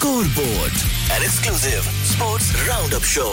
Scoreboard, an exclusive sports roundup show.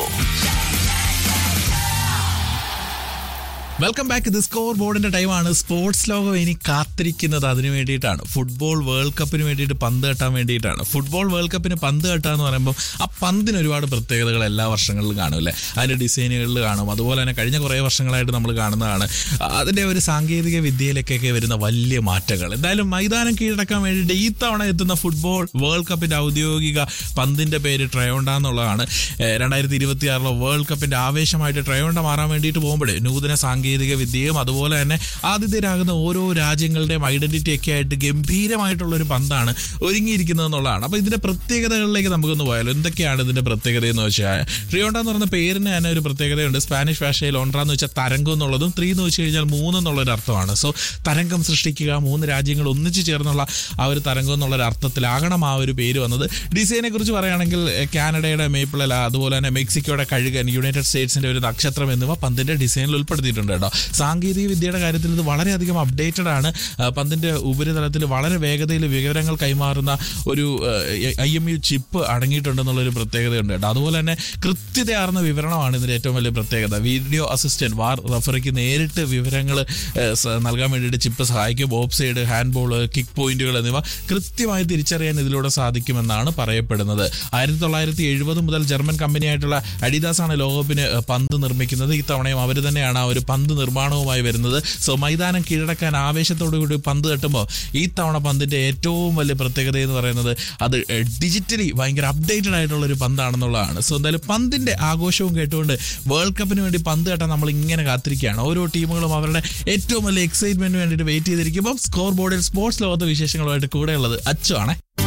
Welcome back ഇത് score ബോർഡിന്റെ ടൈമാണ് സ്പോർട്സ് ലോകം ഇനി കാത്തിരിക്കുന്നത് അതിനു വേണ്ടിയിട്ടാണ് ഫുട്ബോൾ വേൾഡ് കപ്പിന് വേണ്ടിയിട്ട് പന്ത് കെട്ടാൻ വേണ്ടിയിട്ടാണ് ഫുട്ബോൾ വേൾഡ് കപ്പിന് പന്ത് കെട്ടുക എന്ന് പറയുമ്പോൾ ആ പന്തിന് ഒരുപാട് പ്രത്യേകതകൾ എല്ലാ വർഷങ്ങളിലും കാണും അല്ലേ അതിന്റെ ഡിസൈനുകളിൽ കാണും അതുപോലെ തന്നെ കഴിഞ്ഞ കുറേ വർഷങ്ങളായിട്ട് നമ്മൾ കാണുന്നതാണ് അതിന്റെ ഒരു സാങ്കേതിക വിദ്യയിലേക്കൊക്കെ വരുന്ന വലിയ മാറ്റങ്ങൾ എന്തായാലും മൈതാനം കീഴടക്കാൻ വേണ്ടിയിട്ട് ഈ തവണ എത്തുന്ന ഫുട്ബോൾ വേൾഡ് കപ്പിന്റെ ഔദ്യോഗിക പന്തിന്റെ പേര് ട്രയോണ്ട എന്നുള്ളതാണ് രണ്ടായിരത്തി ഇരുപത്തി ആറിലെ വേൾഡ് കപ്പിന്റെ ആവേശമായിട്ട് ട്രയോണ്ട മാറാൻ വേണ്ടിയിട്ട് പോകുമ്പോഴേ നൂതന സാങ്കേതിക വിദ്യയും അതുപോലെ തന്നെ ആതിഥ്യരാകുന്ന ഓരോ രാജ്യങ്ങളുടെയും ഐഡന്റിറ്റി ഒക്കെ ആയിട്ട് ഗംഭീരമായിട്ടുള്ള ഒരു പന്താണ് ഒരുങ്ങിയിരിക്കുന്നത് എന്നുള്ളതാണ് അപ്പൊ ഇതിന്റെ പ്രത്യേകതകളിലേക്ക് നമുക്കൊന്ന് പോയാലോ എന്തൊക്കെയാണ് ഇതിന്റെ പ്രത്യേകത എന്ന് വെച്ചാൽ ട്രിയോണ്ട എന്ന് പറയുന്ന പേരിന് തന്നെ ഒരു പ്രത്യേകതയുണ്ട് സ്പാനിഷ് ഭാഷയിൽ ഒണ്ട്ര എന്ന് വെച്ചാൽ തരംഗം എന്നുള്ളതും ത്രീ എന്ന് വെച്ച് കഴിഞ്ഞാൽ മൂന്ന് എന്നുള്ളൊരു അർത്ഥമാണ് സോ തരംഗം സൃഷ്ടിക്കുക മൂന്ന് രാജ്യങ്ങൾ ഒന്നിച്ചു ചേർന്നുള്ള ആ ഒരു തരംഗം എന്നുള്ള ഒരു അർത്ഥത്തിലാകണം ആ ഒരു പേര് വന്നത് ഡിസൈനെ കുറിച്ച് പറയുകയാണെങ്കിൽ എഹ്, കാനഡയുടെ മേപ്പിളല അതുപോലെ തന്നെ മെക്സിക്കോയുടെ കഴുകൻ യുണൈറ്റഡ് സ്റ്റേറ്റ്സിന്റെ ഒരു നക്ഷത്രം എന്നിവ പന്തിന്റെ ഡിസൈനിൽ ഉൾപ്പെടുത്തിയിട്ടുണ്ട് കേട്ടോ സാങ്കേതിക വിദ്യയുടെ കാര്യത്തിൽ ഇത് വളരെയധികം അപ്ഡേറ്റഡ് ആണ് ആ, പന്തിന്റെ ഉപരിതലത്തിൽ വളരെ വേഗതയിൽ വിവരങ്ങൾ കൈമാറുന്ന ഒരു ഐ എം യു ചിപ്പ് അടങ്ങിയിട്ടുണ്ടെന്നുള്ള ഒരു പ്രത്യേകതയുണ്ട് കേട്ടോ അതുപോലെ തന്നെ കൃത്യതയാർന്ന വിവരണമാണ് ഇതിന്റെ ഏറ്റവും വലിയ പ്രത്യേകത വീഡിയോ അസിസ്റ്റന്റ് വാർ റഫറിക്ക് നേരിട്ട് വിവരങ്ങൾ നൽകാൻ വേണ്ടിയിട്ട് ചിപ്പ് സഹായിക്കും offside handball kick പോയിന്റുകൾ എന്നിവ കൃത്യമായി തിരിച്ചറിയാൻ ഇതിലൂടെ സാധിക്കുമെന്നാണ് പറയപ്പെടുന്നത് ആയിരത്തി തൊള്ളായിരത്തി എഴുപത് മുതൽ ജർമ്മൻ കമ്പനിയായിട്ടുള്ള അഡിദാസ് ആണ് ലോകകപ്പിന് ഏഹ്, പന്ത് നിർമ്മിക്കുന്നത് ഇത്തവണയും അവർ തന്നെയാണ് ആ ഒരു പന്ത് നിർമ്മാണവുമായി വരുന്നത് സോ മൈതാനം കീഴടക്കാൻ ആവേശത്തോടു കൂടി പന്ത് തട്ടുമ്പോൾ ഈ തവണ പന്തിന്റെ ഏറ്റവും വലിയ പ്രത്യേകത എന്ന് പറയുന്നത് അത് ഡിജിറ്റലി ഭയങ്കര അപ്ഡേറ്റഡ് ആയിട്ടുള്ള ഒരു പന്താണെന്നുള്ളതാണ് സോ എന്തായാലും പന്തിന്റെ ആഘോഷവും കേട്ടുകൊണ്ട് വേൾഡ് കപ്പിന് വേണ്ടി പന്ത് കെട്ടാൻ നമ്മൾ ഇങ്ങനെ കാത്തിരിക്കുകയാണ് ഓരോ ടീമുകളും അവരുടെ ഏറ്റവും വലിയ എക്സൈറ്റ്മെന്റിന് വേണ്ടിയിട്ട് വെയിറ്റ് ചെയ്തിരിക്കുമ്പോൾ സ്കോർ ബോർഡിൽ സ്പോർട്സ് ലോകത്തെ വിശേഷങ്ങളുമായിട്ട് കൂടെയുള്ളത് അച്ചു ആണേ